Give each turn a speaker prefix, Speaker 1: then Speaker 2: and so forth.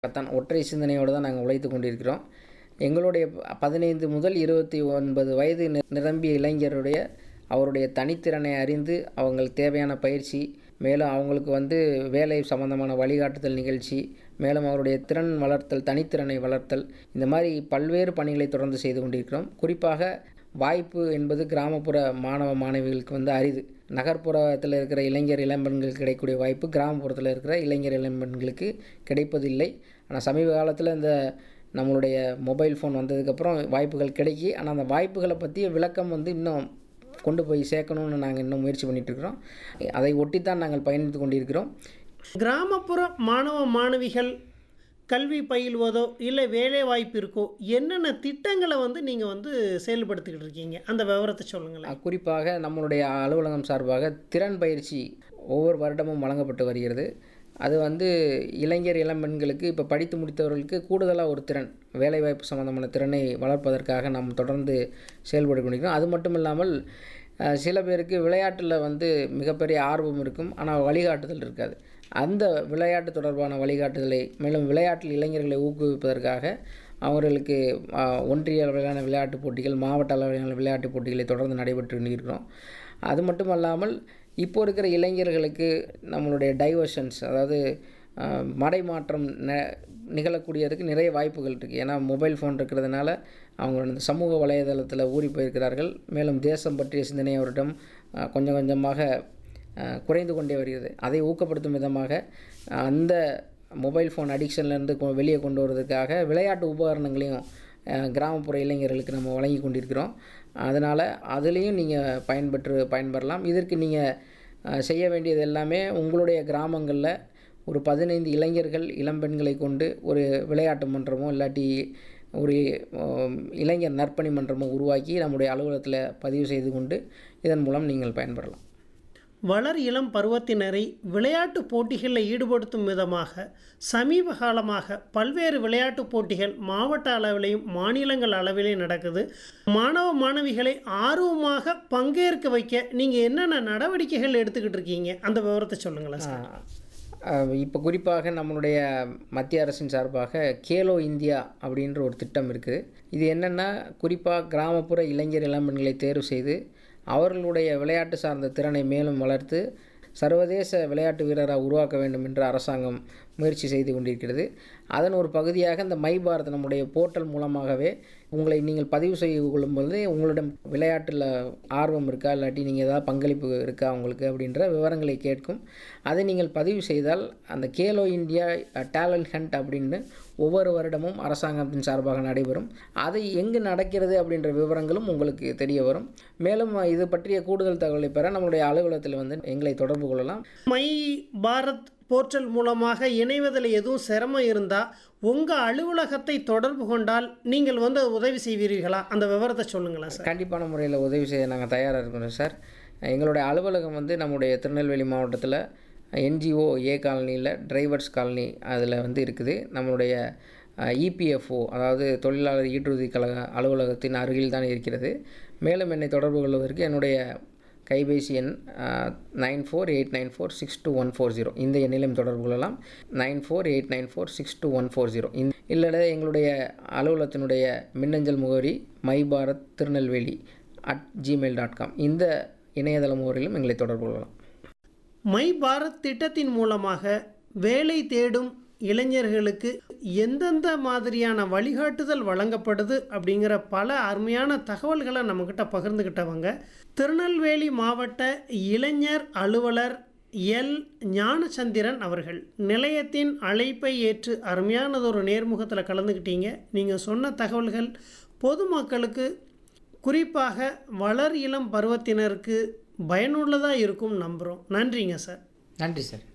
Speaker 1: தான் ஒற்றை சிந்தனையோடு தான் நாங்கள் உழைத்து கொண்டிருக்கிறோம் எங்களுடைய பதினைந்து முதல் இருபத்தி ஒன்பது வயது நி- நிரம்பிய இளைஞருடைய அவருடைய தனித்திறனை அறிந்து அவங்களுக்கு தேவையான பயிற்சி மேலும் அவங்களுக்கு வந்து வேலை சம்பந்தமான வழிகாட்டுதல் நிகழ்ச்சி மேலும் அவருடைய திறன் வளர்த்தல் தனித்திறனை வளர்த்தல் இந்த மாதிரி பல்வேறு பணிகளை தொடர்ந்து செய்து கொண்டிருக்கிறோம் குறிப்பாக வாய்ப்பு என்பது கிராமப்புற மாணவ மாணவிகளுக்கு வந்து அரிது நகர்ப்புறத்தில் இருக்கிற இளைஞர் இளம்பெண்களுக்கு கிடைக்கக்கூடிய வாய்ப்பு கிராமப்புறத்தில் இருக்கிற இளைஞர் இளம்பெண்களுக்கு கிடைப்பதில்லை ஆனால் சமீப காலத்தில் இந்த நம்மளுடைய மொபைல் ஃபோன் வந்ததுக்கப்புறம் வாய்ப்புகள் கிடைக்கி ஆனால் அந்த வாய்ப்புகளை பற்றிய விளக்கம் வந்து இன்னும் கொண்டு போய் சேர்க்கணும்னு நாங்கள் இன்னும் முயற்சி பண்ணிட்டு இருக்கிறோம் அதை ஒட்டித்தான் நாங்கள் பயணித்து கொண்டிருக்கிறோம்
Speaker 2: கிராமப்புற மாணவ மாணவிகள் கல்வி பயில்வதோ இல்லை வேலை வாய்ப்பு இருக்கோ என்னென்ன திட்டங்களை வந்து நீங்கள் வந்து செயல்படுத்திக்கிட்டு இருக்கீங்க அந்த விவரத்தை சொல்லுங்களேன்
Speaker 1: அஹ் குறிப்பாக நம்மளுடைய அலுவலகம் சார்பாக திறன் பயிற்சி ஒவ்வொரு வருடமும் வழங்கப்பட்டு வருகிறது அது வந்து இளைஞர் இளம்பெண்களுக்கு இப்போ படித்து முடித்தவர்களுக்கு கூடுதலாக ஒரு திறன் வேலைவாய்ப்பு சம்பந்தமான திறனை வளர்ப்பதற்காக நாம் தொடர்ந்து செயல்பட்டு கொண்டிருக்கிறோம் அது மட்டும் இல்லாமல் அஹ், சில பேருக்கு விளையாட்டில் வந்து மிகப்பெரிய ஆர்வம் இருக்கும் ஆனால் வழிகாட்டுதல் இருக்காது அந்த விளையாட்டு தொடர்பான வழிகாட்டுதலை மேலும் விளையாட்டில் இளைஞர்களை ஊக்குவிப்பதற்காக அவர்களுக்கு அஹ், ஒன்றிய அளவிலான விளையாட்டுப் போட்டிகள் மாவட்ட அளவிலான விளையாட்டுப் போட்டிகளை தொடர்ந்து நடைபெற்று இருக்கிறோம் அது மட்டும் அல்லாமல் இப்போ இருக்கிற இளைஞர்களுக்கு நம்மளுடைய டைவர்ஷன்ஸ் அதாவது அஹ், மடைமாற்றம் ந நிகழக்கூடியதுக்கு நிறைய வாய்ப்புகள் இருக்குது ஏன்னா மொபைல் ஃபோன் இருக்கிறதுனால அவங்க இந்த சமூக வலைதளத்தில் ஊறி போயிருக்கிறார்கள் மேலும் தேசம் பற்றிய சிந்தனை அவரிடம் அஹ், கொஞ்சம் கொஞ்சமாக அஹ், குறைந்து கொண்டே வருகிறது அதை ஊக்கப்படுத்தும் விதமாக அஹ், அந்த மொபைல் ஃபோன் அடிக்ஷன்லேருந்து வெளியே கொண்டு வருவதற்காக விளையாட்டு உபகரணங்களையும் அஹ், கிராமப்புற இளைஞர்களுக்கு நம்ம வழங்கி கொண்டிருக்கிறோம் அதனால் அதுலேயும் நீங்கள் பயன்பெற்று பயன்பெறலாம் இதற்கு நீங்கள் செய்ய வேண்டியது எல்லாமே உங்களுடைய கிராமங்களில் ஒரு பதினைந்து இளைஞர்கள் இளம்பெண்களை கொண்டு ஒரு விளையாட்டு மன்றமோ இல்லாட்டி ஒரு உம், இளைஞர் நற்பணி மன்றமோ உருவாக்கி நம்முடைய அலுவலகத்தில் பதிவு செய்து கொண்டு இதன் மூலம் நீங்கள் பயன்பெறலாம்
Speaker 2: வளர் இளம் பருவத்தினரை விளையாட்டு போட்டிகளில் ஈடுபடுத்தும் விதமாக சமீப காலமாக பல்வேறு விளையாட்டு போட்டிகள் மாவட்ட அளவிலையும் மாநிலங்கள் அளவிலையும் நடக்குது மாணவ மாணவிகளை ஆர்வமாக பங்கேற்க வைக்க நீங்கள் என்னென்ன நடவடிக்கைகள் எடுத்துக்கிட்டு இருக்கீங்க அந்த விவரத்தை சொல்லுங்களேன் சார்
Speaker 1: இப்போ குறிப்பாக நம்மளுடைய மத்திய அரசின் சார்பாக கேலோ இந்தியா அப்படின்ற ஒரு திட்டம் இருக்குது இது என்னென்னா குறிப்பாக கிராமப்புற இளைஞர் இளம்பெண்களை தேர்வு செய்து அவர்களுடைய விளையாட்டு சார்ந்த திறனை மேலும் வளர்த்து சர்வதேச விளையாட்டு வீரராக உருவாக்க வேண்டும் என்று அரசாங்கம் முயற்சி செய்து கொண்டிருக்கிறது அதன் ஒரு பகுதியாக இந்த மை பாரத் நம்முடைய போர்ட்டல் மூலமாகவே உங்களை நீங்கள் பதிவு செய்து கொள்ளும்போது உங்களிடம் விளையாட்டில் ஆர்வம் இருக்கா இல்லாட்டி நீங்கள் ஏதாவது பங்களிப்பு இருக்கா உங்களுக்கு அப்படின்ற விவரங்களை கேட்கும் அதை நீங்கள் பதிவு செய்தால் அந்த கேலோ இந்தியா டேலண்ட் ஹண்ட் அப்படின்னு ஒவ்வொரு வருடமும் அரசாங்கத்தின் சார்பாக நடைபெறும் அது எங்கு நடக்கிறது அப்படின்ற விவரங்களும் உங்களுக்கு தெரிய வரும் மேலும் இது பற்றிய கூடுதல் தகவலை பெற நம்மளுடைய அலுவலகத்தில் வந்து எங்களை தொடர்பு கொள்ளலாம்
Speaker 2: மை பாரத் போர்ட்டல் மூலமாக இணைவதில் எதுவும் சிரமம் இருந்தால் உங்கள் அலுவலகத்தை தொடர்பு கொண்டால் நீங்கள் வந்து உதவி செய்வீர்களா அந்த விவரத்தை சொல்லுங்களேன் சார்
Speaker 1: கண்டிப்பான முறையில் உதவி செய்ய நாங்கள் தயாராக இருக்கிறோம் சார் எங்களுடைய அலுவலகம் வந்து நம்முடைய திருநெல்வேலி மாவட்டத்தில் என்ஜிஓ ஏ காலனியில் டிரைவர்ஸ் காலனி அதில் வந்து இருக்குது நம்மளுடைய இபிஎஃப்ஓ அதாவது தொழிலாளர் ஈட்டுறுதி கழக அலுவலகத்தின் அருகில் தான் இருக்கிறது மேலும் என்னை தொடர்பு கொள்வதற்கு என்னுடைய கைபேசி எண் nine four eight nine four six two one four zero இந்த எண்ணிலும் தொடர்பு கொள்ளலாம் nine four eight nine four six two one four zero இந்த இல்லை எங்களுடைய அலுவலகத்தினுடைய மின்னஞ்சல் முகவரி my Bharat Tirunelveli at Gmail dot com இந்த இணையதள முகவரியிலும் எங்களை தொடர்பு கொள்ளலாம்
Speaker 2: மை பாரத் திட்டத்தின் மூலமாக வேலை தேடும் இளைஞர்களுக்கு எந்தெந்த மாதிரியான வழிகாட்டுதல் வழங்கப்படுது அப்படிங்கிற பல அருமையான தகவல்களை நம்மக்கிட்ட பகிர்ந்துக்கிட்டவங்க திருநெல்வேலி மாவட்ட இளைஞர் அலுவலர் எல் ஞானச்சந்திரன் அவர்கள் நிலையத்தின் அழைப்பை ஏற்று அருமையானதொரு நேர்முகத்தில் கலந்துக்கிட்டீங்க நீங்கள் சொன்ன தகவல்கள் பொதுமக்களுக்கு குறிப்பாக வளர் இளம் பருவத்தினருக்கு பயனுள்ளதாக இருக்கும் நம்புகிறோம் நன்றிங்க சார்
Speaker 1: நன்றி சார்